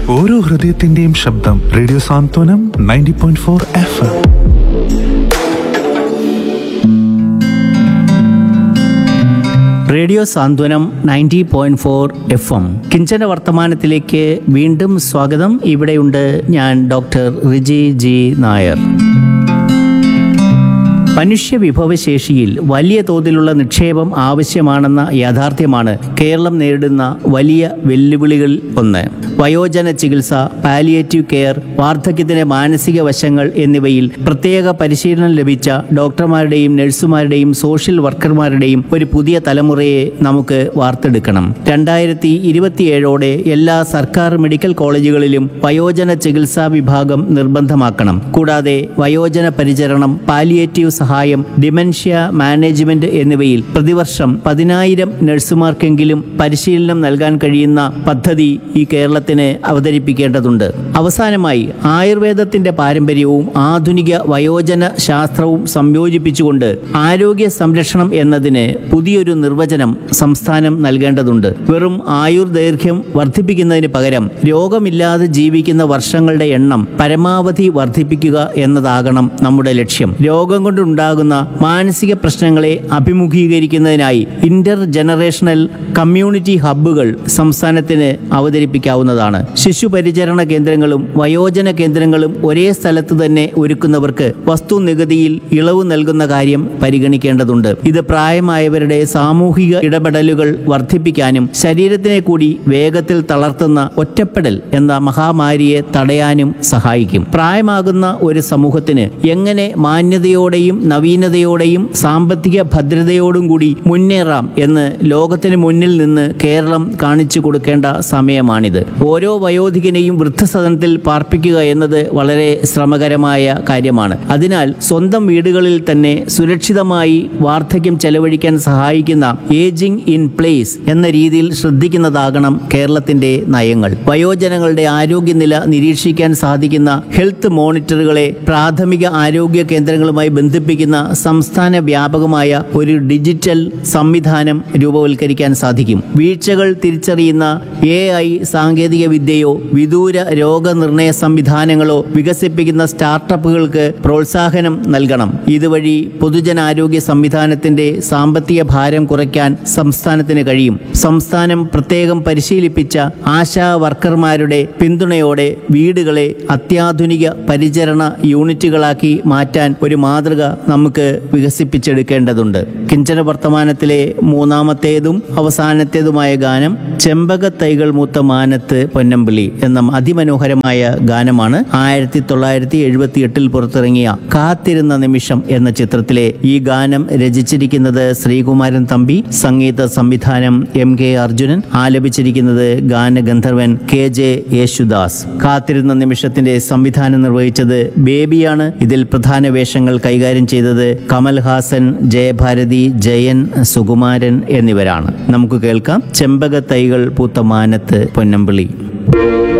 ഓരോ ഹൃദയത്തിന്റെയും ശബ്ദം radio Santhwanam ninety point four F M radio Santhwanam ninety point four F M കിഞ്ചന വർത്തമാനത്തിലേക്ക് വീണ്ടും സ്വാഗതം ഇവിടെയുണ്ട് ഞാൻ ഡോക്ടർ റിജി ജി നായർ മനുഷ്യ വിഭവശേഷിയിൽ വലിയ തോതിലുള്ള നിക്ഷേപം ആവശ്യമാണെന്ന യാഥാർത്ഥ്യമാണ് കേരളം നേരിടുന്ന വലിയ വെല്ലുവിളികളിൽ ഒന്ന് വയോജന ചികിത്സ പാലിയേറ്റീവ് കെയർ വാർദ്ധക്യത്തിന്റെ മാനസിക വശങ്ങൾ എന്നിവയിൽ പ്രത്യേക പരിശീലനം ലഭിച്ച ഡോക്ടർമാരുടെയും നഴ്സുമാരുടെയും സോഷ്യൽ വർക്കർമാരുടെയും ഒരു പുതിയ തലമുറയെ നമുക്ക് വാർത്തെടുക്കണം രണ്ടായിരത്തി ഇരുപത്തിയേഴോടെ എല്ലാ സർക്കാർ മെഡിക്കൽ കോളേജുകളിലും വയോജന ചികിത്സാ വിഭാഗം നിർബന്ധമാക്കണം കൂടാതെ വയോജന പരിചരണം പാലിയേറ്റീവ് സഹായം ഡിമെൻഷ്യ മാനേജ്മെന്റ് എന്നിവയിൽ പ്രതിവർഷം പതിനായിരം നഴ്സുമാർക്കെങ്കിലും പരിശീലനം നൽകാൻ കഴിയുന്ന പദ്ധതി ഈ കേരളത്തിന് അവതരിപ്പിക്കേണ്ടതുണ്ട് അവസാനമായി ആയുർവേദത്തിന്റെ പാരമ്പര്യവും ആധുനിക വയോജന ശാസ്ത്രവും സംയോജിപ്പിച്ചുകൊണ്ട് ആരോഗ്യ സംരക്ഷണം എന്നതിന് പുതിയൊരു നിർവചനം സംസ്ഥാനം നൽകേണ്ടതുണ്ട് വെറും ആയുർദൈർഘ്യം വർദ്ധിപ്പിക്കുന്നതിന് പകരം രോഗമില്ലാതെ ജീവിക്കുന്ന വർഷങ്ങളുടെ എണ്ണം പരമാവധി വർദ്ധിപ്പിക്കുക എന്നതാകണം നമ്മുടെ ലക്ഷ്യം രോഗം കൊണ്ടുണ്ടാകുന്ന മാനസിക പ്രശ്നങ്ങളെ അഭിമുഖീകരിക്കുന്നതിനായി ഇന്റർ ജനറേഷണൽ കമ്മ്യൂണിറ്റി ഹബ്ബുകൾ സംസ്ഥാനത്തിന് അവതരിപ്പിക്കാവുന്നതാണ് ശിശു പരിചരണ കേന്ദ്രങ്ങളും വയോജന കേന്ദ്രങ്ങളും ഒരേ സ്ഥലത്ത് തന്നെ ഒരുക്കുന്നവർക്ക് വസ്തു നികുതിയിൽ ഇളവ് നൽകുന്ന കാര്യം പരിഗണിക്കേണ്ടതുണ്ട് ഇത് പ്രായമായവരുടെ സാമൂഹിക ഇടപെടലുകൾ വർദ്ധിപ്പിക്കാനും ശരീരത്തിനെ കൂടി വേഗത്തിൽ തളർത്തുന്ന ഒറ്റപ്പെടൽ എന്ന മഹാമാരിയെ തടയാനും സഹായിക്കും പ്രായമാകുന്ന ഒരു സമൂഹത്തിന് എങ്ങനെ മാന്യതയോടെയും നവീനതയോടെയും സാമ്പത്തിക ഭദ്രതയോടും കൂടി മുന്നേറാം എന്ന് ലോകത്തിന് മുന്നിൽ നിന്ന് കേരളം കാണിച്ചു കൊടുക്കേണ്ട സമയമാണിത് ഓരോ വയോധികനെയും വൃദ്ധസദനത്തിൽ പാർപ്പിക്കുക എന്നത് വളരെ ശ്രമകരമായ കാര്യമാണ് അതിനാൽ സ്വന്തം വീടുകളിൽ തന്നെ സുരക്ഷിതമായി വാർദ്ധക്യം ചെലവഴിക്കാൻ സഹായിക്കുന്ന ഏജിംഗ് ഇൻ പ്ലേസ് എന്ന രീതിയിൽ ശ്രദ്ധിക്കുന്നതാകണം കേരളത്തിന്റെ നയങ്ങൾ വയോജനങ്ങളുടെ ആരോഗ്യനില നിരീക്ഷിക്കാൻ സാധിക്കുന്ന ഹെൽത്ത് മോണിറ്ററുകളെ പ്രാഥമിക ആരോഗ്യ കേന്ദ്രങ്ങളുമായി ബന്ധിപ്പിക്കുന്ന സംസ്ഥാന വ്യാപകമായ ഒരു ഡിജിറ്റൽ സംവിധാനം രൂപവൽക്കരിക്കാൻ സാധിക്കും വീഴ്ചകൾ തിരിച്ചറിയുന്ന എ ഐ സാങ്കേതിക വിദ്യയോ വിദൂര രോഗനിർണയ സംവിധാനങ്ങളോ വികസിപ്പിക്കുന്ന സ്റ്റാർട്ടപ്പുകൾക്ക് പ്രോത്സാഹനം നൽകണം ഇതുവഴി പൊതുജനാരോഗ്യ സംവിധാനത്തിന്റെ സാമ്പത്തിക ഭാരം കുറയ്ക്കാൻ സംസ്ഥാനത്തിന് കഴിയും സംസ്ഥാനം പ്രത്യേകം പരിശീലിപ്പിച്ച ആശാ വർക്കർമാരുടെ പിന്തുണയോടെ വീടുകളെ അത്യാധുനിക പരിചരണ യൂണിറ്റുകളാക്കി മാറ്റാൻ ഒരു മാതൃക നമുക്ക് വികസിപ്പിച്ചെടുക്കേണ്ടതുണ്ട് കിഞ്ചന വർത്തമാനത്തിലെ മൂന്നാമത്തേതും അവസാനത്തേതുമായ ഗാനം ചെമ്പക തൈകൾ മൂത്ത മാനത്ത് പൊന്നമ്പിളി എന്ന അതിമനോഹരമായ ഗാനമാണ് ആയിരത്തി തൊള്ളായിരത്തി എഴുപത്തി എട്ടിൽ പുറത്തിറങ്ങിയ കാത്തിരുന്ന നിമിഷം എന്ന ചിത്രത്തിലെ ഈ ഗാനം രചിച്ചിരിക്കുന്നത് ശ്രീകുമാരൻ തമ്പി സംഗീത സംവിധാനം എം കെ അർജുനൻ ആലപിച്ചിരിക്കുന്നത് ഗാനഗന്ധർവൻ കെ ജെ യേശുദാസ് കാത്തിരുന്ന നിമിഷത്തിന്റെ സംവിധാനം നിർവഹിച്ചത് ബേബിയാണ് ഇതിൽ പ്രധാന വേഷങ്ങൾ കൈകാര്യം ചെയ്തത് കമൽഹാസൻ ജയഭാരതി ജയൻ സുകുമാരൻ എന്നിവരാണ് നമുക്ക് കേൾക്കാം ചെമ്പക തൈകൾ പൂത്ത മാനത്ത് പൊന്നമ്പിളി